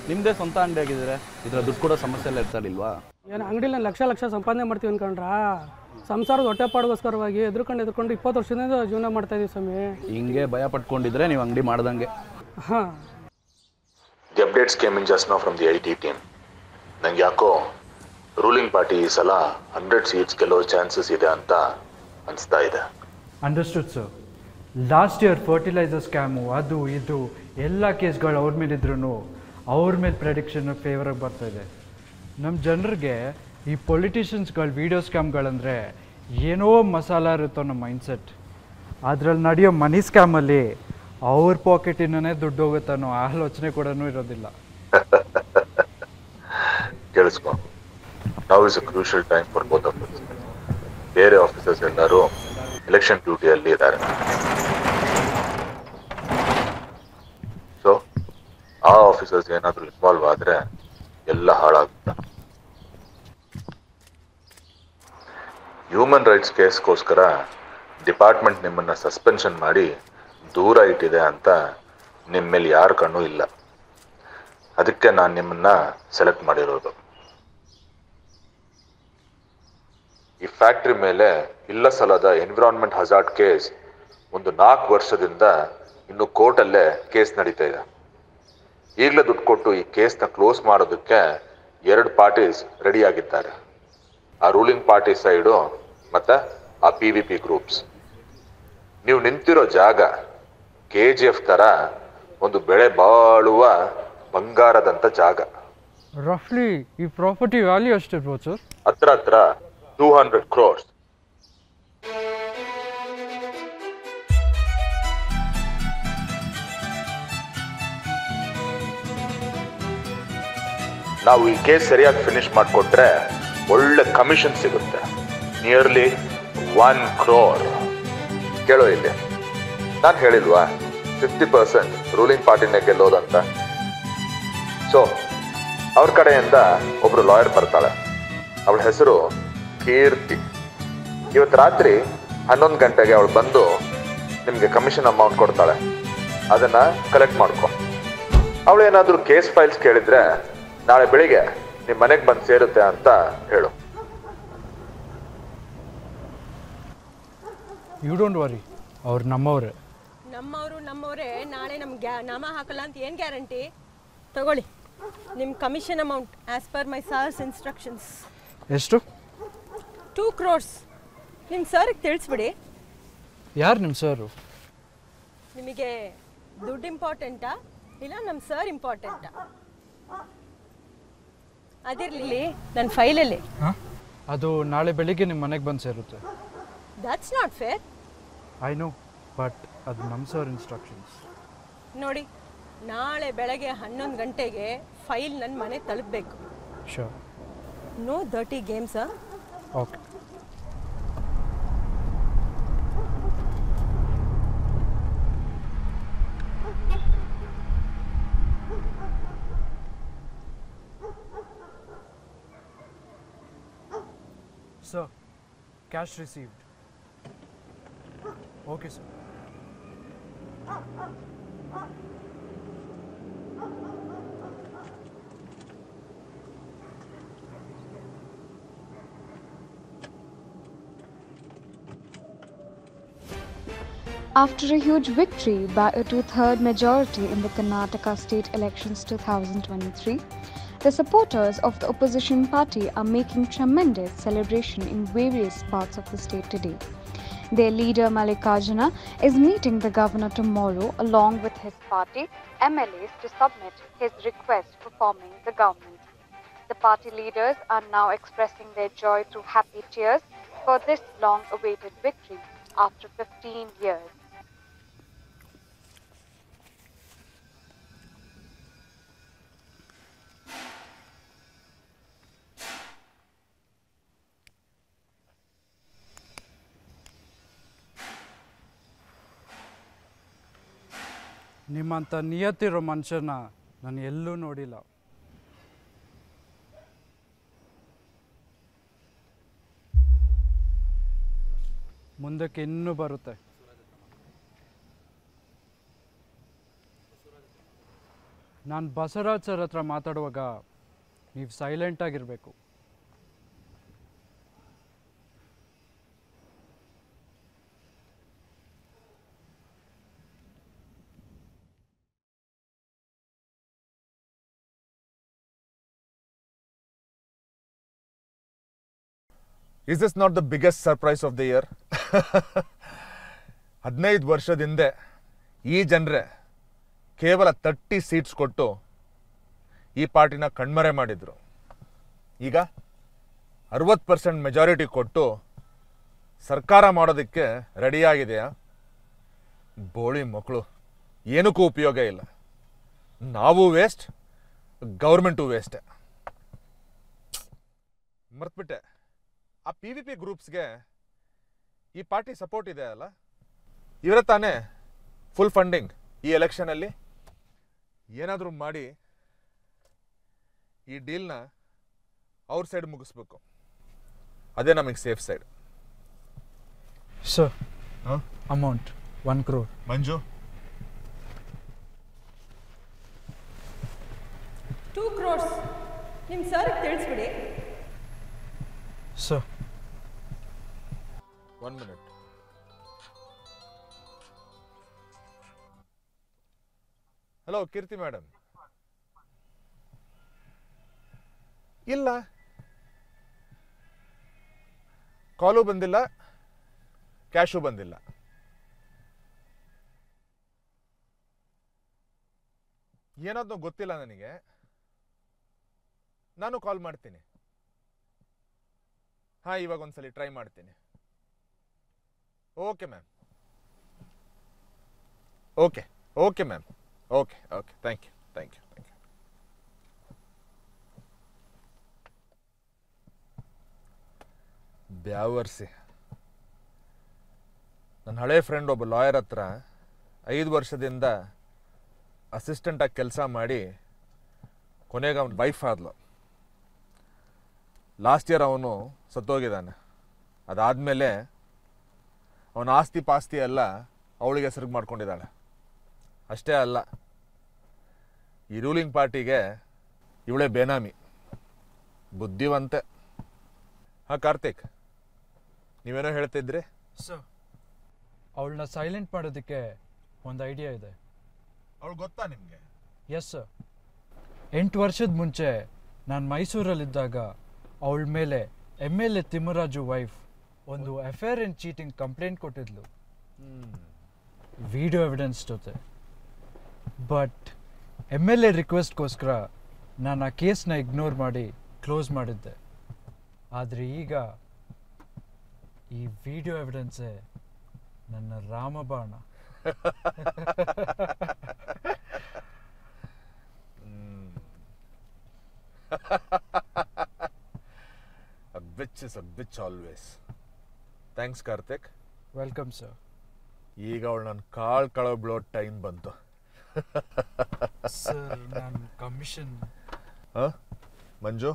ನಿಮ್ಮದೇ ಸ್ವಂತ ಅಂಗಡಿ ಆಗಿದ್ರೆ ಇದರ ದುಡ್ಡು ಕೊಡೋ ಸಮಸ್ಯೆ ಎಲ್ಲ ಇರ್ತಾರಿಲ್ವಾ ಏನು ಅಂಗಡಿಲಿ ಲಕ್ಷ ಲಕ್ಷ ಸಂಪಾದನೆ ಮಾಡ್ತೀವಿ ಅನ್ಕೊಂಡ್ರಾ ಸಂಸಾರದ ಹೊಟ್ಟೆಪಾಡುಗೋಸ್ಕರವಾಗಿ ಎದ್ರುಕೊಂಡು ಎದ್ರುಕೊಂಡು ಇಪ್ಪತ್ತು ವರ್ಷದಿಂದ ಜೀವನ ಮಾಡ್ತಾ ಇದೀವಿ ಸ್ವಾಮಿ ಹಿಂಗೆ ಭಯ ಪಟ್ಕೊಂಡಿದ್ರೆ ನೀವು ಅಂಗಡಿ ಮಾಡ್ದಂಗೆ ಹಾಂ the updates came in just now from the I T team ನಂಗೆ ಯಾಕೋ ರೂಲಿಂಗ್ ಪಾರ್ಟಿ ಈ ಸಲ ಹಂಡ್ರೆಡ್ ಸೀಟ್ಸ್ ಗೆಲ್ಲೋ ಚಾನ್ಸಸ್ ಇದೆ ಅಂತ ಅನಿಸ್ತಾ ಇದೆ understood sir last year fertiliser scam ಅದು ಇದು ಎಲ್ಲ ಕೇಸ್ಗಳು ಅವ್ರ ಮೇಲಿದ್ರು ಅವ್ರ ಮೇಲೆ ಪ್ರೆಡಿಕ್ಷನ್ ಫೇವರಾಗಿ ಬರ್ತಾ ಇದೆ ನಮ್ಮ ಜನರಿಗೆ ಈ ಪೊಲಿಟಿಷಿಯನ್ಸ್ಗಳು ವೀಡಿಯೋ ಸ್ಕ್ಯಾಮ್ಗಳಂದರೆ ಏನೋ ಮಸಾಲ ಇರುತ್ತೋ ನಮ್ಮ ಮೈಂಡ್ಸೆಟ್ ಅದ್ರಲ್ಲಿ ನಡೆಯೋ ಮನಿ ಸ್ಕ್ಯಾಮಲ್ಲಿ ಅವ್ರ ಪಾಕೆಟಿನೇ ದುಡ್ಡು ಹೋಗುತ್ತೆ ಅನ್ನೋ ಆಲೋಚನೆ ಕೂಡ ಇರೋದಿಲ್ಲ ಕೇಳಿಸ್ಕೊ now is a crucial time for both of ಬೇರೆ ಆಫೀಸರ್ಸ್ ಎಲ್ಲರೂ ಎಲೆಕ್ಷನ್ ಡ್ಯೂಟಿಯಲ್ಲಿ ಇದ್ದಾರೆ ಸೊ ಆ ಆಫೀಸರ್ಸ್ ಏನಾದರೂ ಇನ್ವಾಲ್ವ್ ಆದರೆ ಎಲ್ಲ ಹಾಳಾಗುತ್ತೆ ಹ್ಯೂಮನ್ ರೈಟ್ಸ್ ಕೇಸ್ಗೋಸ್ಕರ ಡಿಪಾರ್ಟ್ಮೆಂಟ್ ನಿಮ್ಮನ್ನ ಸಸ್ಪೆನ್ಷನ್ ಮಾಡಿ ದೂರ ಇಟ್ಟಿದೆ ಅಂತ ನಿಮ್ಮ ಮೇಲೆ ಯಾರ ಕಣ್ಣು ಇಲ್ಲ ಅದಕ್ಕೆ ನಾನು ನಿಮ್ಮನ್ನ ಸೆಲೆಕ್ಟ್ ಮಾಡಿರೋದು ಈ ಫ್ಯಾಕ್ಟ್ರಿ ಮೇಲೆ ಇಲ್ಲ ಸಲದ ಎನ್ವಿರಾನ್ಮೆಂಟ್ ಹಜಾರ್ಡ್ ಕೇಸ್ ಒಂದು ನಾಲ್ಕು ವರ್ಷದಿಂದ ಇನ್ನು ಕೋರ್ಟಲ್ಲೇ ಕೇಸ್ ನಡೀತಾ ಇದೆ ಈಗಲೇ ದುಡ್ಡು ಕೊಟ್ಟು ಈ ಕೇಸ್ನ ಕ್ಲೋಸ್ ಮಾಡೋದಕ್ಕೆ ಎರಡು ಪಾರ್ಟೀಸ್ ರೆಡಿ ಆಗಿದ್ದಾರೆ ಆ ರೂಲಿಂಗ್ ಪಾರ್ಟಿ ಸೈಡು ಮತ್ತೆ ಆ ಪಿ ವಿ ಪಿ ಗ್ರೂಪ್ಸ್ ನೀವು ನಿಂತಿರೋ ಜಾಗ ಕೆ ಜಿ ಎಫ್ ಥರ ಒಂದು ಬೆಳೆ ಬಾಳುವ ಬಂಗಾರದಂಥ ಜಾಗ ರಫ್ಲಿ ಈ ಪ್ರಾಪರ್ಟಿ ವ್ಯಾಲ್ಯೂ ಎಷ್ಟಿರ್ಬೋದು ಸರ್ ಹತ್ರ ಹತ್ರ ಟೂ ಹಂಡ್ರೆಡ್ ಕ್ರೋರ್ಸ್ ನಾವು ಈ ಕೇಸ್ ಸರಿಯಾಗಿ ಫಿನಿಶ್ ಮಾಡಿಕೊಟ್ರೆ ಒಳ್ಳೆ ಕಮಿಷನ್ ಸಿಗುತ್ತೆ ನಿಯರ್ಲಿ ಒನ್ ಕ್ರೋರ್ ಕೇಳೋ ಇಲ್ಲಿ ನಾನು ಹೇಳಿಲ್ವಾ ಫಿಫ್ಟಿ ಪರ್ಸೆಂಟ್ ರೂಲಿಂಗ್ ಪಾರ್ಟಿನೇ ಗೆಲ್ಲೋದಂತ ಸೊ ಅವ್ರ ಕಡೆಯಿಂದ ಒಬ್ರು ಲಾಯರ್ ಬರ್ತಾಳೆ ಅವಳ ಹೆಸರು ಕೀರ್ತಿ ಇವತ್ತು ರಾತ್ರಿ ಹನ್ನೊಂದು ಗಂಟೆಗೆ ಅವಳು ಬಂದು ನಿಮಗೆ ಕಮಿಷನ್ ಅಮೌಂಟ್ ಕೊಡ್ತಾಳೆ ಅದನ್ನ ಕಲೆಕ್ಟ್ ಮಾಡ್ಕೊ ಅವಳು ಏನಾದರೂ ಕೇಸ್ ಫೈಲ್ಸ್ ಕೇಳಿದ್ರೆ ನಾಳೆ ಬೆಳಿಗ್ಗೆ ನಿಮ್ಮ ಮನೆಗೆ ಬಂದು ಸೇರುತ್ತೆ ಅಂತ ಹೇಳು ಯು ಡೋಂಟ್ ವರಿ ಅವ್ರು ನಮ್ಮವ್ರೆ ನಮ್ಮವರು ನಮ್ಮವರೇ ನಾಳೆ ನಮ್ಗೆ ನಾಮ ಹಾಕಲ್ಲ ಅಂತ ಏನು ಗ್ಯಾರಂಟಿ ತಗೊಳ್ಳಿ ನಿಮ್ಮ commission amount as per my sir's instructions ಎಷ್ಟು ಟೂ ಕ್ರೋರ್ಸ್ ನಿಮ್ಮ ಸರ್ಗೆ ತಿಳಿಸ್ಬಿಡಿ ಯಾರು ನಿಮ್ಮ ಸರು ನಿಮಗೆ ದುಡ್ಡು ಇಂಪಾರ್ಟೆಂಟಾ ಇಲ್ಲ ನಮ್ಮ ಸರ್ ಇಂಪಾರ್ಟೆಂಟಾ ಅದಿರಲಿ ನನ್ನ ಫೈಲಲ್ಲಿ ಹಾಂ ಅದು ನಾಳೆ ಬೆಳಿಗ್ಗೆ ನಿಮ್ಮ ಮನೆಗೆ ಬಂದು ಸೇರುತ್ತೆ that's not fair I know but ಅದು ನಮ್ಮ ಸರ್ ಇನ್ಸ್ಟ್ರಕ್ಷನ್ಸ್ ನೋಡಿ ನಾಳೆ ಬೆಳಗ್ಗೆ ಹನ್ನೊಂದು ಗಂಟೆಗೆ ಫೈಲ್ ನನ್ನ ಮನೆ ತಲುಪಬೇಕು ಶೋರ್ ನೋ ದರ್ಟಿ ಗೇಮ್ಸಾ okay Sir, cash received. Okay, sir. After a huge victory by a two-third majority in the Karnataka state elections 2023, the supporters of the opposition party are making tremendous celebration in various parts of the state today. Their leader Mallikarjuna is meeting the governor tomorrow along with his party MLAs to submit his request for forming the government. The party leaders are now expressing their joy through happy tears for this long awaited victory after 15 years. ನಿಮ್ಮಂಥ ನಿಯತ್ತಿರೋ ಮನುಷ್ಯನ ನಾನು ಎಲ್ಲೂ ನೋಡಿಲ್ಲ ಮುಂದಕ್ಕೆ ಇನ್ನೂ ಬರುತ್ತೆ ನಾನು Basavaraj sir ಹತ್ರ ಮಾತಾಡುವಾಗ ನೀವು ಸೈಲೆಂಟಾಗಿರಬೇಕು is this not the biggest surprise of the year ಹದಿನೈದು ವರ್ಷದ ಹಿಂದೆ ಈ ಜನರೇ ಕೇವಲ ತರ್ಟಿ ಸೀಟ್ಸ್ ಕೊಟ್ಟು ಈ ಪಾರ್ಟಿನ ಕಣ್ಮರೆ ಮಾಡಿದ್ರು ಈಗ ಅರವತ್ತು ಪರ್ಸೆಂಟ್ ಮೆಜಾರಿಟಿ ಕೊಟ್ಟು ಸರ್ಕಾರ ಮಾಡೋದಕ್ಕೆ ರೆಡಿಯಾಗಿದೆಯಾ ಬೋಳಿ ಮಕ್ಕಳು ಏನಕ್ಕೂ ಉಪಯೋಗ ಇಲ್ಲ ನಾವು ವೇಸ್ಟ್ ಗೌರ್ಮೆಂಟು ವೇಸ್ಟೇ ಮರ್ತ್ಬಿಟ್ಟೆ ಆ ಪಿ ವಿ ಪಿ ಗ್ರೂಪ್ಸ್ಗೆ ಈ ಪಾರ್ಟಿ ಸಪೋರ್ಟ್ ಇದೆ ಅಲ್ಲ ಇವರ ತಾನೇ ಫುಲ್ ಫಂಡಿಂಗ್ ಈ ಎಲೆಕ್ಷನಲ್ಲಿ ಏನಾದರೂ ಮಾಡಿ ಈ ಡೀಲ್ನ ಅವ್ರ ಸೈಡ್ ಮುಗಿಸ್ಬೇಕು ಅದೇ ನಮಗೆ safe side sir amount one crore Manju two crores ನಿಮ್ಮ ಸರ್ಗೆ ತಿಳಿಸ್ಬಿಡಿ sir one minute hello Keerthi madam ಇಲ್ಲ ಕಾಲು ಬಂದಿಲ್ಲ ಕ್ಯಾಶು ಬಂದಿಲ್ಲ ಏನಾದ್ನೋ ಗೊತ್ತಿಲ್ಲ ನನಗೆ ನಾನು ಕಾಲ್ ಮಾಡ್ತೀನಿ ಹಾ ಇವಾಗ ಒಂದ್ಸಲಿ ಟ್ರೈ ಮಾಡ್ತೀನಿ okay ma'am okay okay ma'am okay okay thank you thank you thank you ಬ್ಯಾವರ್ಸಿ ನನ್ನ ಹಳೆ ಫ್ರೆಂಡ್ ಒಬ್ಬ ಲಾಯರ್ ಹತ್ರ ಐದು ವರ್ಷದಿಂದ ಅಸಿಸ್ಟೆಂಟಾಗಿ ಕೆಲಸ ಮಾಡಿ ಕೊನೆಗೆ ಅವನ ವೈಫ್ ಆದ್ಲು ಲಾಸ್ಟ್ ಇಯರ್ ಅವನು ಸತ್ತೋಗಿದ್ದಾನೆ ಅದಾದಮೇಲೆ ಅವನ ಆಸ್ತಿ ಪಾಸ್ತಿ ಎಲ್ಲ ಅವಳಿಗೆ ಹೆಸರಿಗೆ ಮಾಡ್ಕೊಂಡಿದ್ದಾಳೆ ಅಷ್ಟೇ ಅಲ್ಲ ಈ ರೂಲಿಂಗ್ ಪಾರ್ಟಿಗೆ ಇವಳೇ ಬೇನಾಮಿ ಬುದ್ಧಿವಂತೆ ಹಾಂ ಕಾರ್ತಿಕ್ ನೀವೇನೋ ಹೇಳ್ತಿದ್ರಿ ಸರ್ ಅವಳನ್ನ ಸೈಲೆಂಟ್ ಮಾಡೋದಕ್ಕೆ ಒಂದು ಐಡಿಯಾ ಇದೆ ಅವಳು ಗೊತ್ತಾ ನಿಮಗೆ ಎಸ್ ಸರ್ ಎಂಟು ವರ್ಷದ ಮುಂಚೆ ನಾನು ಮೈಸೂರಲ್ಲಿದ್ದಾಗ ಅವಳ ಮೇಲೆ M L A Thimmaraju wife ಒಂದು ಅಫೇರ್ ಆ್ಯಂಡ್ ಚೀಟಿಂಗ್ ಕಂಪ್ಲೇಂಟ್ ಕೊಟ್ಟಿದ್ಲು ವಿಡಿಯೋ ಎವಿಡೆನ್ಸ್ ಜೊತೆ ಬಟ್ ಎಮ್ ಎಲ್ ಎ ರಿಕ್ವೆಸ್ಟ್ಗೋಸ್ಕರ ನಾನು ಆ ಕೇಸ್ನ ಇಗ್ನೋರ್ ಮಾಡಿ ಕ್ಲೋಸ್ ಮಾಡಿದ್ದೆ ಆದರೆ ಈಗ ಈ ವಿಡಿಯೋ ಎವಿಡೆನ್ಸೇ ನನ್ನ ರಾಮಬಾಣ A bitch is a bitch always. Thanks Karthik welcome sir ಈಗ ಅವಳು ನನ್ನ ಕಾಳು ಕಳ ಬಿಡೋ ಟೈಮ್ ಬಂತು ಸರ್ ನಾನು ಕಮಿಷನ್ ಹಾಂ ಮಂಜು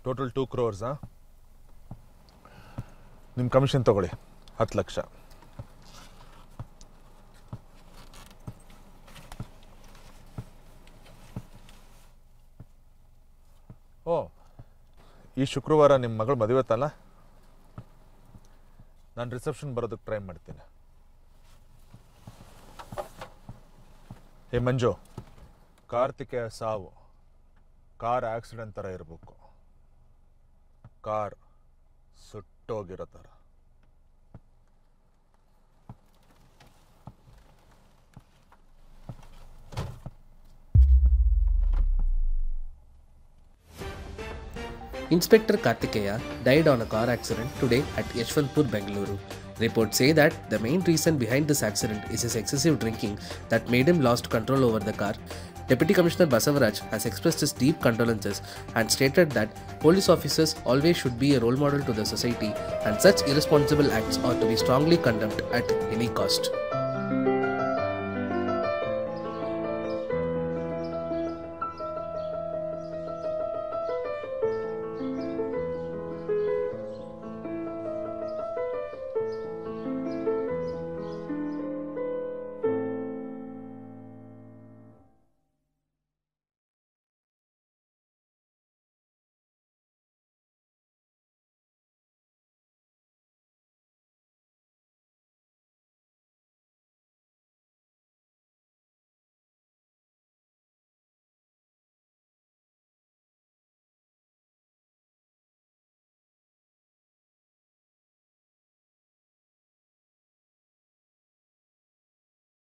ಟೋಟಲ್ ಟೂ ಕ್ರೋರ್ಸಾ ನಿಮ್ಮ ಕಮಿಷನ್ ತಗೊಳ್ಳಿ ಹತ್ತು ಲಕ್ಷ ಓ ಈ ಶುಕ್ರವಾರ ನಿಮ್ಮ ಮಗಳು ಮದುವೆ ತಲ್ಲ ನಾನು ರಿಸೆಪ್ಷನ್ ಬರೋದಕ್ಕೆ ಟ್ರೈ ಮಾಡ್ತೀನಿ ಹೇ ಮಂಜು ಕಾರ್ತಿಕೇಯ ಸಾವು ಕಾರ್ ಆಕ್ಸಿಡೆಂಟ್ ಥರ ಇರಬೇಕು ಕಾರ್ ಸುಟ್ಟೋಗಿರೋ ಥರ Inspector Kartikeya died on a car accident today at Yeshwanthpur, Bengaluru. Reports say that the main reason behind this accident is his excessive drinking that made him lost control over the car. Deputy Commissioner Basavaraj has expressed his deep condolences and stated that police officers always should be a role model to the society and such irresponsible acts are to be strongly condemned at any cost.